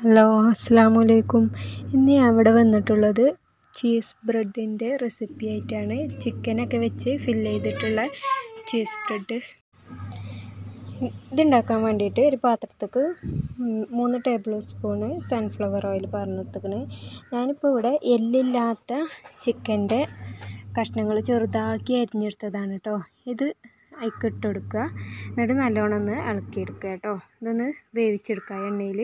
hello അസ്സാം വലൈക്കും ഇന്ന് ഞാൻ ഇവിടെ വന്നിട്ടുള്ളത് ചീസ് ബ്രെഡിൻ്റെ റെസിപ്പി ആയിട്ടാണ് ചിക്കനൊക്കെ വെച്ച് ഫില്ല് ചെയ്തിട്ടുള്ള ചീസ് ബ്രെഡ് ഇതുണ്ടാക്കാൻ വേണ്ടിയിട്ട് ഒരു പാത്രത്തേക്ക് മൂന്ന് ടേബിൾ സ്പൂണ് സൺഫ്ലവർ ഓയിൽ പറഞ്ഞെടുത്തേക്കണ് ഞാനിപ്പോൾ ഇവിടെ എല്ലില്ലാത്ത ചിക്കൻ്റെ കഷ്ണങ്ങൾ ചെറുതാക്കി അരിഞ്ഞെടുത്തതാണ് കേട്ടോ ഇത് അതിലേക്ക് ഇട്ട് കൊടുക്കുക എന്നിട്ട് നല്ലോണം ഒന്ന് ഇളക്കിയെടുക്കുക കേട്ടോ ഇതൊന്ന് വേവിച്ചെടുക്കുക എണ്ണയിൽ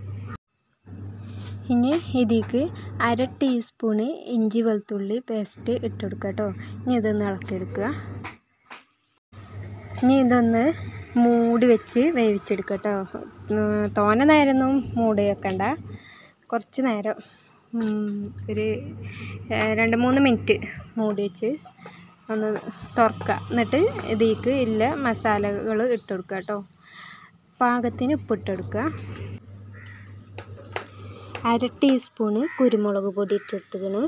ഇനി ഇതിലേക്ക് അര ടീസ്പൂണ് ഇഞ്ചി വെളുത്തുള്ളി പേസ്റ്റ് ഇട്ട് കൊടുക്കുക കേട്ടോ ഇനി ഇതൊന്ന് ഇളക്കിയെടുക്കുക ഇനി ഇതൊന്ന് മൂടി വെച്ച് വേവിച്ചെടുക്കുക കേട്ടോ തോനെ നേരമൊന്നും മൂടി വെക്കണ്ട കുറച്ച് നേരം ഒരു രണ്ട് മൂന്ന് മിനിറ്റ് മൂടി വെച്ച് ഒന്ന് തുറക്കുക എന്നിട്ട് ഇതിലേക്ക് ഇല്ല മസാലകൾ ഇട്ട് കൊടുക്കുക കേട്ടോ പാകത്തിന് ഉപ്പിട്ട് കൊടുക്കുക അര ടീസ്പൂണ് കുരുമുളക് പൊടി ഇട്ടെടുത്തുക്കണ്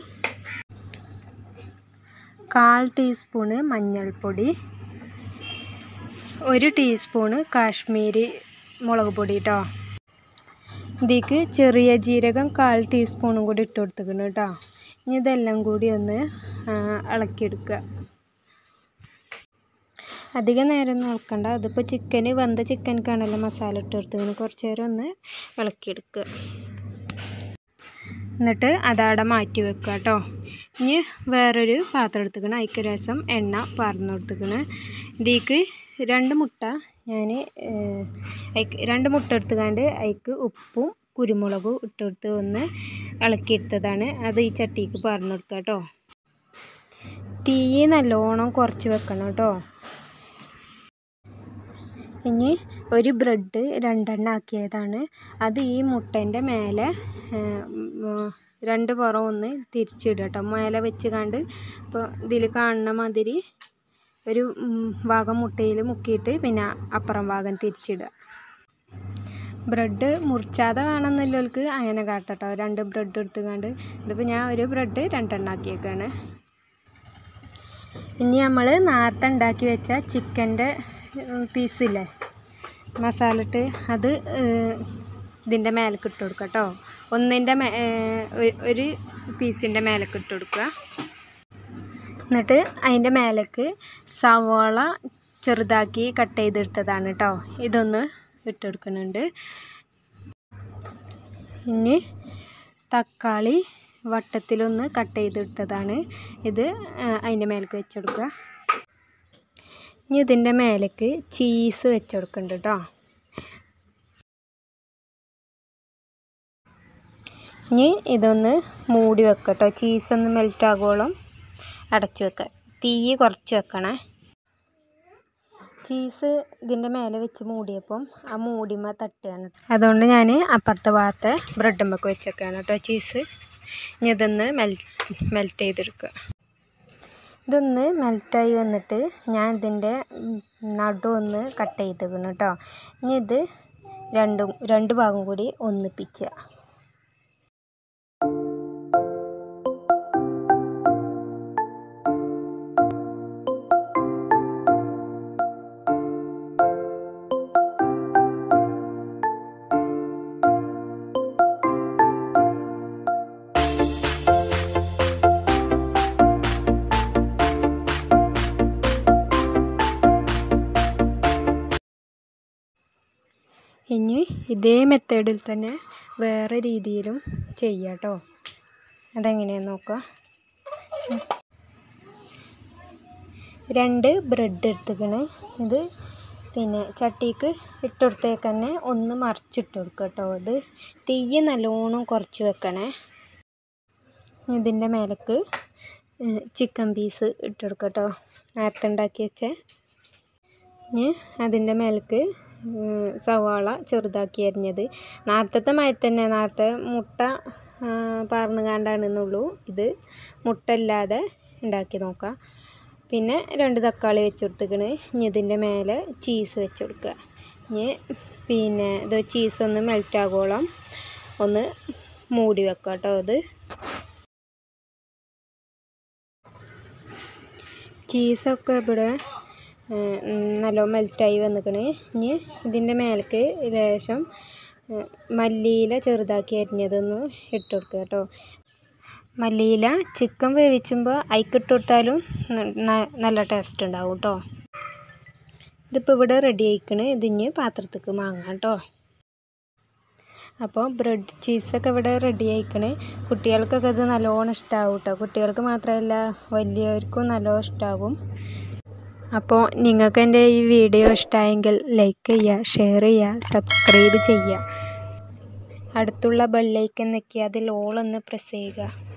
കാൽ ടീസ്പൂണ് മഞ്ഞൾപ്പൊടി ഒരു ടീസ്പൂണ് കാശ്മീരി മുളക് പൊടി കേട്ടോ ഇതിലേക്ക് ചെറിയ ജീരകം കാൽ ടീസ്പൂണും കൂടി ഇട്ട് കൊടുത്തുക്കണ് കേട്ടോ ഇനി ഇതെല്ലാം കൂടി ഒന്ന് ഇളക്കിയെടുക്കുക അധികം നേരം ഒന്നും ഇളക്കണ്ട അതിപ്പോൾ ചിക്കന് വെന്ത ചിക്കനക്കാണല്ലോ മസാല ഇട്ട് കൊടുത്തതിന് കുറച്ച് നേരം ഒന്ന് ഇളക്കിയെടുക്കുക എന്നിട്ട് അതവിടെ മാറ്റി വെക്കുക കേട്ടോ ഇനി വേറൊരു പാത്രം എടുത്തുക്കണം അതിക്ക് രസം എണ്ണ പറന്ന് കൊടുത്തുക്കണ് ഇതിലേക്ക് രണ്ട് മുട്ട ഞാൻ രണ്ട് മുട്ട എടുത്തുകൊണ്ട് അതിക്ക് ഉപ്പും കുരുമുളകും ഇട്ടെടുത്ത് ഒന്ന് ഇളക്കിയെടുത്തതാണ് അത് ഈ ചട്ടിക്ക് പറന്ന് കൊടുക്കുക കേട്ടോ തീ നല്ലോണം കുറച്ച് വെക്കണം കേട്ടോ ഇനി ഒരു ബ്രെഡ് രണ്ടെണ്ണം ആക്കിയതാണ് അത് ഈ മുട്ടേൻ്റെ മേലെ രണ്ട് പുറം ഒന്ന് തിരിച്ചിടുക കേട്ടോ മേലെ വെച്ച് കണ്ട് ഇപ്പോൾ ഇതിൽ കാണുന്ന മാതിരി ഒരു ഭാഗം മുട്ടയിൽ മുക്കിയിട്ട് പിന്നെ അപ്പുറം ഭാഗം തിരിച്ചിടുക ബ്രെഡ് മുറിച്ചാതെ വേണമെന്നുള്ളവർക്ക് അങ്ങനെ കാട്ടട്ടോ രണ്ട് ബ്രെഡ് എടുത്തുകൊണ്ട് ഇതിപ്പോൾ ഞാൻ ഒരു ബ്രെഡ് രണ്ടെണ്ണം ആക്കിയേക്കാണ് ഇനി നമ്മൾ നേരത്തെ ഉണ്ടാക്കി വെച്ച ചിക്കൻ്റെ പീസില്ലേ മസാല ഇട്ട് അത് ഇതിൻ്റെ മേലേക്ക് ഇട്ട് കൊടുക്കുക കേട്ടോ ഒന്നിൻ്റെ മേ ഒരു പീസിൻ്റെ മേലേക്ക് ഇട്ട് കൊടുക്കുക എന്നിട്ട് അതിൻ്റെ മേലേക്ക് സവാള ചെറുതാക്കി കട്ട് ചെയ്തെടുത്തതാണ് കേട്ടോ ഇതൊന്ന് ഇട്ട് കൊടുക്കുന്നുണ്ട് ഇനി തക്കാളി വട്ടത്തിലൊന്ന് കട്ട് ചെയ്തെടുത്തതാണ് ഇത് അതിൻ്റെ മേലേക്ക് വെച്ച് കൊടുക്കുക ഇനി ഇതിൻ്റെ മേലേക്ക് ചീസ് വെച്ച് കൊടുക്കുന്നുണ്ട് കേട്ടോ ഇനി ഇതൊന്ന് മൂടി വെക്കുക കേട്ടോ ചീസ് ഒന്ന് മെൽറ്റ് ആകുവോളം അടച്ച് വെക്കുക തീ കുറച്ച് വെക്കണേ ചീസ് ഇതിൻ്റെ മേലെ വെച്ച് മൂടിയപ്പം ആ മൂടിമ തട്ടുകയാണ് അതുകൊണ്ട് ഞാൻ അപ്പുറത്തെ ഭാഗത്തെ ബ്രെഡുമ്മക്ക് വെച്ച് വെക്കുകയാണ് കേട്ടോ ചീസ് ഇനി ഇതൊന്ന് മെൽ മെൽറ്റ് ചെയ്തെടുക്കുക ഇതൊന്ന് മെൽറ്റായി വന്നിട്ട് ഞാൻ ഇതിൻ്റെ നടു ഒന്ന് കട്ട് ചെയ്തേക്കണം കേട്ടോ ഇനി ഇത് രണ്ടും രണ്ട് ഭാഗം കൂടി ഒന്നിപ്പിക്കുക ഇനി ഇതേ മെത്തേഡിൽ തന്നെ വേറെ രീതിയിലും ചെയ്യാം കേട്ടോ അതെങ്ങനെയാന്ന് നോക്കാം രണ്ട് ബ്രെഡ് എടുത്തുക്കണ് ഇത് പിന്നെ ചട്ടിക്ക് ഇട്ടുകൊടുത്തേക്ക് തന്നെ ഒന്ന് മറിച്ചിട്ട് കൊടുക്കുക കേട്ടോ ഇത് തീ നല്ലോണം കുറച്ച് വെക്കണേ ഇതിൻ്റെ മേലേക്ക് ചിക്കൻ പീസ് ഇട്ട് കൊടുക്കുക കേട്ടോ നേരത്തെ ഉണ്ടാക്കി വെച്ചേ ഇനി അതിൻ്റെ മേലേക്ക് സവാള ചെറുതാക്കി അരിഞ്ഞത് നേരത്തെ മാതിരി തന്നെ നേരത്തെ മുട്ട പാർന്ന് കാണ്ടാണെന്നുള്ളൂ ഇത് മുട്ട ഇല്ലാതെ ഉണ്ടാക്കി നോക്കാം പിന്നെ രണ്ട് തക്കാളി വെച്ച് കൊടുത്തേക്കണ് ഇനി ഇതിൻ്റെ മേലെ ചീസ് വെച്ച് കൊടുക്കുക ഇനി പിന്നെ ഇത് ചീസ് ഒന്ന് മെൽറ്റ് ആകുവോളം ഒന്ന് മൂടി വെക്കാം കേട്ടോ ഇത് ചീസൊക്കെ ഇവിടെ നല്ല മെൽറ്റായി വന്നിക്കണ് ഇനി ഇതിൻ്റെ മേലേക്ക് ലേശം മല്ലിയില ചെറുതാക്കി അരിഞ്ഞതൊന്ന് ഇട്ട് കൊടുക്കുക കേട്ടോ മല്ലിയില ചിക്കൻ വേവിച്ചുമ്പോൾ അതിക്കിട്ട് കൊടുത്താലും നല്ല ടേസ്റ്റ് ഉണ്ടാവും കേട്ടോ ഇതിപ്പോൾ ഇവിടെ റെഡി ആയിക്കണ് ഇതിഞ്ഞ് പാത്രത്തേക്ക് വാങ്ങാം കേട്ടോ അപ്പോൾ ബ്രെഡ് ചീസൊക്കെ ഇവിടെ റെഡി ആയിക്കണ് കുട്ടികൾക്കൊക്കെ ഇത് നല്ലോണം ഇഷ്ടമാവും കേട്ടോ കുട്ടികൾക്ക് മാത്രമല്ല വലിയവർക്കും നല്ലോണം ഇഷ്ടമാകും അപ്പോൾ നിങ്ങൾക്ക് എൻ്റെ ഈ വീഡിയോ ഇഷ്ടമായെങ്കിൽ ലൈക്ക് ചെയ്യുക ഷെയർ ചെയ്യുക സബ്സ്ക്രൈബ് ചെയ്യുക അടുത്തുള്ള ബെല്ലൈക്കൻ നിൽക്കി അതിൽ ഓളൊന്ന് പ്രസ് ചെയ്യുക